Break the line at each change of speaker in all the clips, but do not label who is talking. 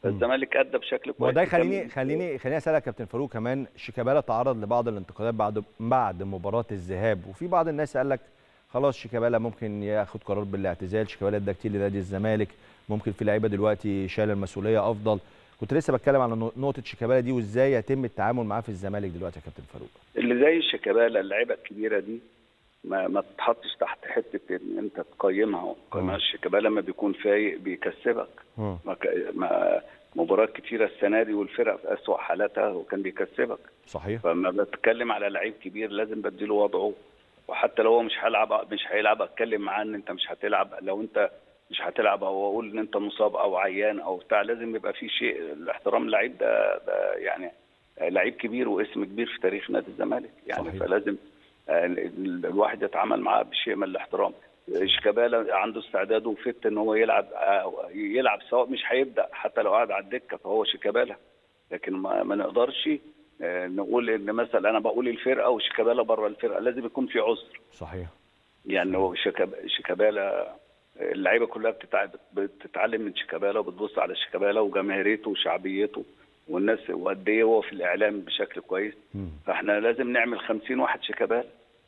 فالزمالك ادى بشكل كويس
وده يخليني
وكان-
خليني خليني اسالك كابتن فاروق كمان شيكابالا تعرض لبعض الانتقادات بعد بعد مباراه الذهاب وفي بعض الناس قال لك خلاص شيكابالا ممكن ياخد قرار بالاعتزال شيكابالا ادى كتير لنادي الزمالك ممكن في لعيبه دلوقتي شايله المسؤوليه افضل كنت لسه بتكلم على نو- نقطه شيكابالا دي وازاي يتم التعامل معاه في الزمالك دلوقتي يا كابتن فاروق
اللي زي شيكابالا اللعيبه الكبيره دي ما ما تتحطش تحت حته ان انت تقيمها قيمها شيكابالا لما بيكون فايق بيكسبك
مم.
ما ك- ما مباريات كتيره السنه دي والفرق في اسوأ حالاتها وكان بيكسبك
صحيح
فلما بتكلم على لعيب كبير لازم بديله وضعه وحتى لو هو مش هيلعب مش هيلعب اتكلم معاه ان انت مش هتلعب لو انت مش هتلعب او اقول ان انت مصاب او عيان او بتاع لازم يبقى في شيء الاحترام اللعيب ده, ده يعني لعيب كبير واسم كبير في تاريخ نادي الزمالك يعني
صحيح.
فلازم آه، ال- الواحد يتعامل معاه بشيء من الاحترام شيكابالا عنده استعداد وفت ان هو يلعب آه، يلعب سواء مش هيبدا حتى لو قعد على الدكه فهو شيكابالا لكن ما, ما نقدرش آه، نقول ان مثلا انا بقول الفرقه وشيكابالا بره الفرقه لازم يكون في عذر
صحيح
يعني هو شيكاب- شيكابالا اللعيبه كلها بتتع- بتتعلم من شيكابالا وبتبص على شيكابالا وجماهيريته وشعبيته والناس وقد ايه هو في الاعلام بشكل كويس
مم.
فاحنا لازم نعمل 50 واحد شيكابالا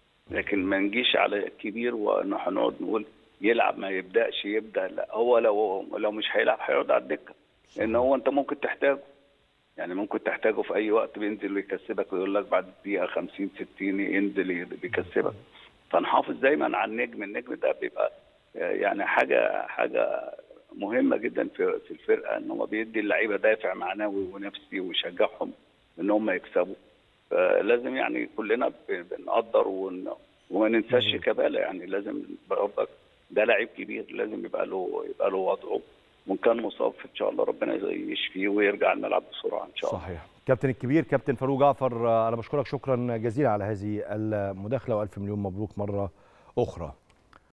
لكن ما نجيش على الكبير وهنقعد نقول يلعب ما يبداش يبدا لا هو لو لو مش هيلعب هيقعد على الدكه لان هو انت ممكن تحتاجه يعني ممكن تحتاجه في اي وقت بينزل ويكسبك ويقول لك بعد دقيقه 50 60 ينزل بيكسبك فنحافظ دايما على النجم النجم ده بيبقى يعني حاجه حاجه مهمه جدا في في الفرقه ان هو بيدي اللعيبه دافع معنوي ونفسي ويشجعهم ان هم يكسبوا فلازم يعني كلنا ب- بنقدر ون- وما ننساش شيكابالا يعني لازم برضك ده لعيب كبير لازم يبقى له يبقى له وضعه وان كان مصاب ان شاء الله ربنا يشفيه ويرجع الملعب بسرعه ان شاء الله
صحيح كابتن الكبير كابتن فاروق جعفر آه، انا بشكرك شكرا جزيلا على هذه المداخله والف مليون مبروك مره اخرى